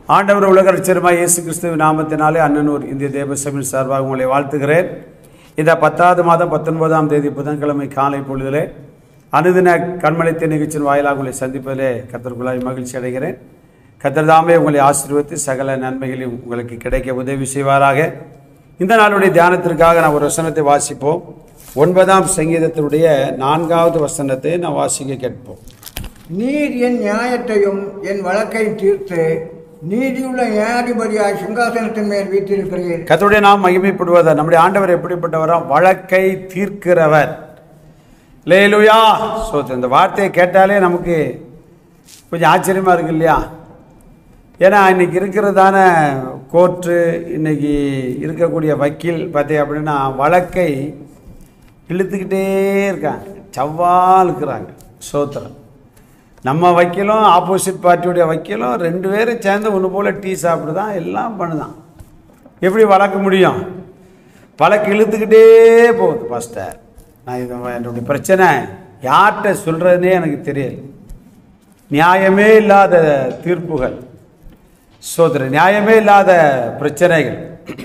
ஆண்டவர் உலக ரட்சகருமாய் இயேசு கிறிஸ்துவின் நாமத்தினாலே அண்ணனூர் இந்திய தேவசபையின் சார்பாக உங்களை வாழ்த்துகிறேன் இந்த பத்தாவது மாதம் பத்தொன்பதாம் தேதி புதன்கிழமை காலை பொழுதிலே அனுதின கண்மலைத்த நிகழ்ச்சியின் வாயிலாக உங்களை சந்திப்பதிலே கத்தருக்குள்ளாய் மகிழ்ச்சி அடைகிறேன் கத்தர் தாமே உங்களை ஆசீர்வதித்து சகல நன்மைகளையும் உங்களுக்கு கிடைக்க உதவி செய்வாராக இந்த நாளுடைய தியானத்திற்காக நான் ஒரு வசனத்தை வாசிப்போம் ஒன்பதாம் சங்கீதத்தினுடைய நான்காவது வசனத்தை நான் வாசிக்க கேட்போம் நீர் என் நியாயத்தையும் என் வழக்கை தீர்த்து நீதியுள்ள நியாயாதிபதியாய் சிங்காசனத்தின் மேல் வீற்றிருக்கிறீர் கர்த்தருடைய நாம் மகிமைப்படுவதா நம்முடைய ஆண்டவர் எப்படிப்பட்டவரா வழக்கை தீர்க்கிறவர் லேலுயா ஸோ இந்த வார்த்தையை கேட்டாலே நமக்கு கொஞ்சம் ஆச்சரியமா இருக்கு இல்லையா ஏன்னா இன்னைக்கு இருக்கிறதான கோர்ட்டு இன்னைக்கு இருக்கக்கூடிய வக்கீல் பார்த்தீங்க அப்படின்னா வழக்கை இழுத்துக்கிட்டே இருக்காங்க சவால் இருக்கிறாங்க சோத்திரம் நம்ம வக்கீலும் ஆப்போசிட் பார்ட்டியுடைய வக்கீலும் ரெண்டு பேரும் சேர்ந்து ஒன்று போல் டீ சாப்பிடுதான் எல்லாம் பண்ணுதான் எப்படி வளர்க்க முடியும் வழக்கு இழுத்துக்கிட்டே போகுது பாஸ்டர் நான் இது என்னுடைய பிரச்சனை யார்கிட்ட சொல்கிறதுனே எனக்கு தெரியல நியாயமே இல்லாத தீர்ப்புகள் சோதர நியாயமே இல்லாத பிரச்சனைகள்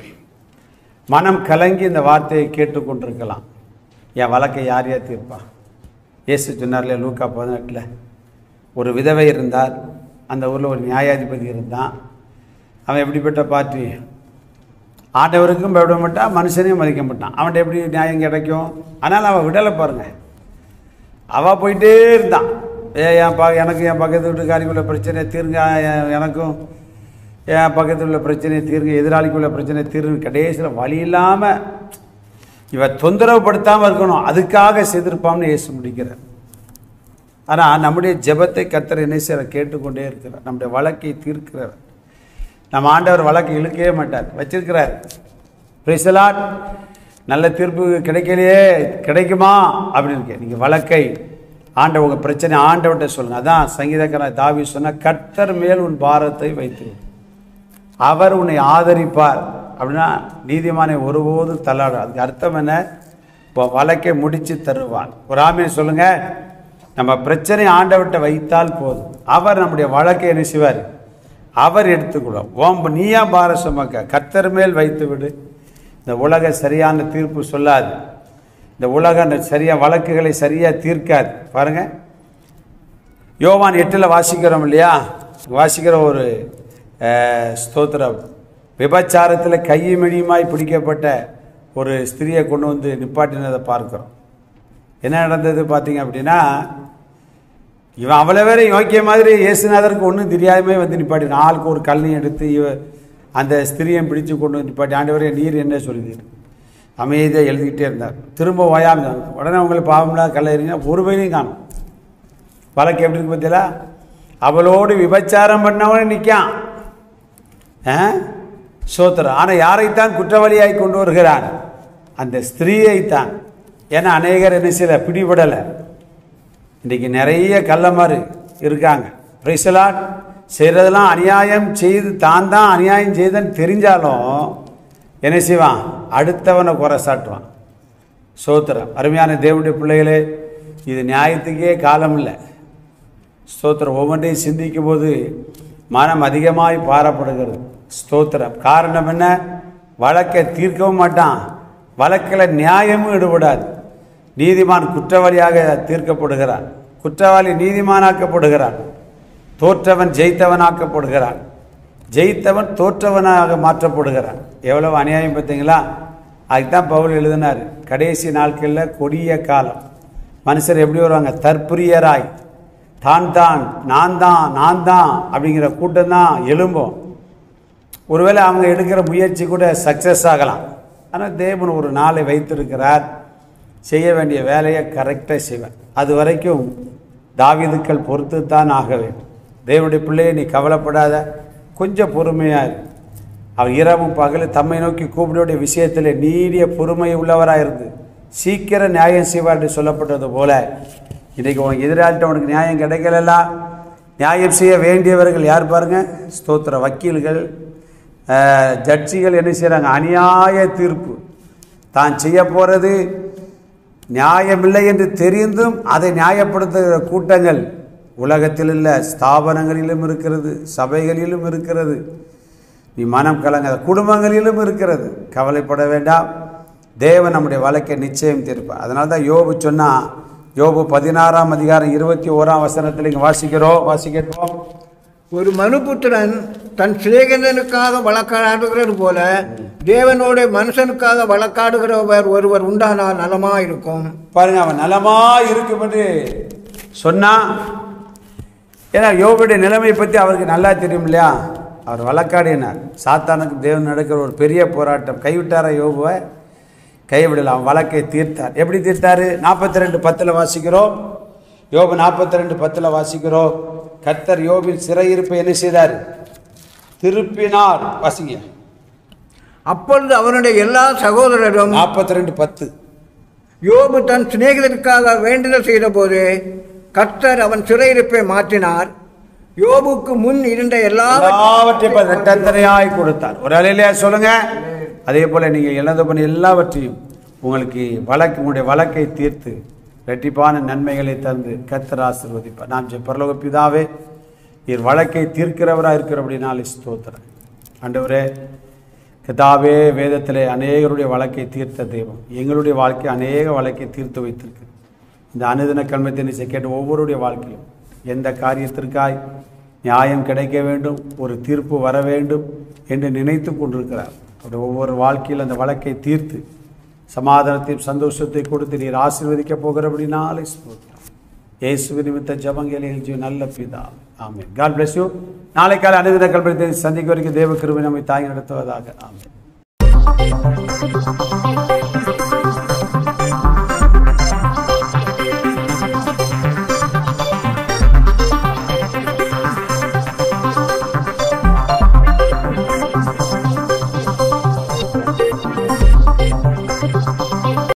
மனம் கலங்கி இந்த வார்த்தையை கேட்டுக்கொண்டிருக்கலாம் என் வழக்கை யார் யார் தீர்ப்பா இயேசு சொன்னார்ல லூக்கா பதினெட்டில் ஒரு விதவை இருந்தார் அந்த ஊரில் ஒரு நியாயாதிபதி இருந்தான் அவன் எப்படிப்பட்ட பார்ட்டி ஆண்டவருக்கும் பயப்பட மாட்டான் மனுஷனையும் மதிக்க மாட்டான் அவன்கிட்ட எப்படி நியாயம் கிடைக்கும் ஆனால் அவன் விடலை பாருங்க அவள் போயிட்டே இருந்தான் ஏ என் பா எனக்கு என் பக்கத்து வீட்டுக்காரிக்குள்ள பிரச்சனை தீருங்க என் எனக்கும் என் பக்கத்தில் உள்ள பிரச்சனையை தீருங்க எதிராளிக்குள்ள பிரச்சனை தீருங்க கடைசியில் வழி இல்லாமல் இவன் தொந்தரவுப்படுத்தாமல் இருக்கணும் அதுக்காக செய்திருப்பான்னு இயேசு முடிக்கிறார் ஆனால் நம்முடைய ஜெபத்தை கர்த்தர் என்ன செய்கிற கேட்டுக்கொண்டே இருக்கிறார் நம்முடைய வழக்கை தீர்க்கிறார் நம்ம ஆண்டவர் வழக்கை இழுக்கவே மாட்டார் வச்சிருக்கிறார் பிரைசலாட் நல்ல தீர்ப்பு கிடைக்கலையே கிடைக்குமா அப்படின்னு இருக்கு நீங்கள் வழக்கை ஆண்ட உங்கள் பிரச்சனை ஆண்டவர்கிட்ட சொல்லுங்கள் அதான் சங்கீதக்காரன் தாவி சொன்ன கர்த்தர் மேல் உன் பாரத்தை வைத்து அவர் உன்னை ஆதரிப்பார் அப்படின்னா நீதிமானை ஒருபோதும் தள்ளாடு அதுக்கு அர்த்தம் என்ன இப்போ வழக்கை முடித்து தருவார் ஒரு ஆமையை சொல்லுங்க நம்ம பிரச்சனை ஆண்டவர்கிட்ட வைத்தால் போதும் அவர் நம்முடைய வழக்கை என்ன செய்வார் அவர் எடுத்துக்கொள்ளும் ஓம்ப நீயா பார சுமக்க கர்த்தர் மேல் வைத்து விடு இந்த உலக சரியான தீர்ப்பு சொல்லாது இந்த உலக சரியா வழக்குகளை சரியாக தீர்க்காது பாருங்க யோவான் எட்டில் வாசிக்கிறோம் இல்லையா வாசிக்கிற ஒரு அஹ், ஸ்தோத்திரம் விபச்சாரத்தில் கையுமிடியுமாய் பிடிக்கப்பட்ட ஒரு ஸ்திரியை கொண்டு வந்து நிப்பாட்டினதை பார்க்கிறோம் என்ன நடந்தது பார்த்தீங்க அப்படின்னா இவன் அவ்வளோ பேரை யோக்கிய மாதிரி இயேசுநாதருக்கு ஒன்றும் தெரியாமே வந்து நிப்பாட்டி ஆளுக்கு ஒரு கல்லையும் எடுத்து இவ அந்த ஸ்திரியை பிடிச்சு கொண்டு வந்து நிப்பாட்டி ஆண்டவரே நீர் என்ன சொல்லுதீர் அமைதியாக எழுதிக்கிட்டே இருந்தார் திரும்ப ஓயாம உடனே உங்களுக்கு பாவம்லாம் கல்ல எறிஞ்சா ஒரு வயலையும் காணும் வழக்கு எப்படி இருக்கு பார்த்தீங்களா அவளோடு விபச்சாரம் பண்ணவனே நிற்கான் ஆ சோத்திரம் ஆனால் யாரைத்தான் குற்றவாளியாய் கொண்டு வருகிறான் அந்த ஸ்திரீயைத்தான் ஏன்னா அநேகர் என்ன செய்யல பிடிபடலை இன்றைக்கி நிறைய கள்ளமாறு இருக்காங்க பிரைசலாட் செய்கிறதெல்லாம் அநியாயம் செய்து தான் தான் அநியாயம் செய்தன்னு தெரிஞ்சாலும் என்ன செய்வான் அடுத்தவனை குறை சாட்டுவான் சோத்திரம் அருமையான தேவனுடைய பிள்ளைகளே இது நியாயத்துக்கே காலம் இல்லை ஸ்தோத்திரம் ஒவ்வொன்றையும் சிந்திக்கும் போது மனம் அதிகமாய் பாரப்படுகிறது ஸ்தோத்திரம் காரணம் என்ன வழக்கை தீர்க்கவும் மாட்டான் வழக்கில் நியாயமும் ஈடுபடாது நீதிமான் குற்றவாளியாக தீர்க்கப்படுகிறான் குற்றவாளி நீதிமானாக்கப்படுகிறான் தோற்றவன் ஜெயித்தவனாக்கப்படுகிறான் ஜெயித்தவன் தோற்றவனாக மாற்றப்படுகிறான் எவ்வளவு அநியாயம் பார்த்தீங்களா அதுதான் பவுல் எழுதினார் கடைசி நாட்களில் கொடிய காலம் மனுஷர் எப்படி வருவாங்க தற்பிரியராய் தான் தான் நான் தான் நான் தான் அப்படிங்கிற கூட்டம் தான் எழும்பும் ஒருவேளை அவங்க எடுக்கிற முயற்சி கூட சக்ஸஸ் ஆகலாம் ஆனால் தேவன் ஒரு நாளை வைத்திருக்கிறார் செய்ய வேண்டிய வேலையை கரெக்டாக செய்வேன் அது வரைக்கும் தாவீதுக்கள் பொறுத்து தான் ஆக வேண்டும் தேவனுடைய பிள்ளையை நீ கவலைப்படாத கொஞ்சம் பொறுமையாக இரு அவர் இரவும் பகலும் தம்மை நோக்கி கூப்பிடுடைய விஷயத்தில் நீடிய பொறுமை உள்ளவராக இருந்து சீக்கிரம் நியாயம் செய்வார் என்று சொல்லப்பட்டது போல இன்றைக்கு உனக்கு எதிராளிட்ட உனக்கு நியாயம் கிடைக்கலல்ல நியாயம் செய்ய வேண்டியவர்கள் யார் பாருங்க ஸ்தோத்திர வக்கீல்கள் அஹ், ஜட்ஜிகள் என்ன செய்கிறாங்க அநியாய தீர்ப்பு தான் செய்ய போகிறது நியாயமில்லை என்று தெரிந்தும் அதை நியாயப்படுத்துகிற கூட்டங்கள் உலகத்தில் உள்ள ஸ்தாபனங்களிலும் இருக்கிறது சபைகளிலும் இருக்கிறது நீ மனம் கலங்காத குடும்பங்களிலும் இருக்கிறது கவலைப்பட வேண்டாம் தேவன் நம்முடைய வழக்கை நிச்சயம் தீர்ப்பார் அதனால தான் யோபு சொன்னா யோபு பதினாறாம் அதிகாரம் இருபத்தி ஓராம் வசனத்தில் இங்கே வாசிக்கிறோம் வாசிக்கிறோம் ஒரு மனுபுத்திரன் தன் சிநேகிதனுக்காக வழக்காடுகிறது போல தேவனோட மனுஷனுக்காக வழக்காடுகிறவர் ஒருவர் உண்டானால் நலமா இருக்கும் பாருங்க அவன் நலமா இருக்கும் என்று சொன்னா ஏன்னா யோபுடைய நிலைமை பற்றி அவருக்கு நல்லா தெரியும் இல்லையா அவர் வழக்காடினார் சாத்தானுக்கு தேவன் நடக்கிற ஒரு பெரிய போராட்டம் கைவிட்டார யோபுவை கைவிடல அவன் வழக்கை தீர்த்தார் எப்படி தீர்த்தாரு நாற்பத்தி ரெண்டு பத்தில் வாசிக்கிறோம் யோபு நாற்பத்தி ரெண்டு பத்தில் வாசிக்கிறோம் கர்த்தர் யோபின் சிறையிருப்பை என்ன செய்தார் திருப்பினார் வாசிங்க அப்பொழுது அவனுடைய எல்லா சகோதரரும் நாற்பத்தி ரெண்டு பத்து யோபு தன் சிநேகிதனுக்காக வேண்டுதல் செய்தபோது கர்த்தர் அவன் சிறையிருப்பை மாற்றினார் யோபுக்கு முன் இருந்த எல்லா எல்லாவற்றையும் இப்ப ரெட்டத்தனையாய் கொடுத்தார் ஒரு அலையிலேயே சொல்லுங்க அதே போல நீங்க இழந்து பண்ண எல்லாவற்றையும் உங்களுக்கு வழக்கு உங்களுடைய வழக்கை தீர்த்து ரெட்டிப்பான நன்மைகளை தந்து கத்தர் ஆசீர்வதிப்பார் நாம் ஜெ- பரலோக பிதாவே நீர் வழக்கை தீர்க்கிறவராக இருக்கிறபடினாலே ஸ்தோத்திரம் ஆண்டவரே கதாவே வேதத்திலே அநேகருடைய வழக்கை தீர்த்த தெய்வம் எங்களுடைய வாழ்க்கை அநேக வழக்கை தீர்த்து வைத்திருக்கு இந்த அனுதின கல்மத்தினை கேட்ட ஒவ்வொருடைய வாழ்க்கையிலும் எந்த காரியத்திற்காய் நியாயம் கிடைக்க வேண்டும் ஒரு தீர்ப்பு வர வேண்டும் என்று நினைத்து கொண்டிருக்கிறார் அவருடைய ஒவ்வொரு வாழ்க்கையில் அந்த வழக்கை தீர்த்து சமாதானத்தையும் சந்தோஷத்தை கொடுத்து நீர் ஆசீர்வதிக்கப் போகிறபடினாலே ஸ்தோத்திரம் இயேசு நிமித்த ஜபங்களில் ஜீவ நல்ல பிதா ஆமென் காட் bless யூ நாளை காலை அனுதின கல்பத்தை சந்திக்க வரைக்கும் தேவ கிருபை நம்மை தாய் நடத்துவதாக ஆமென்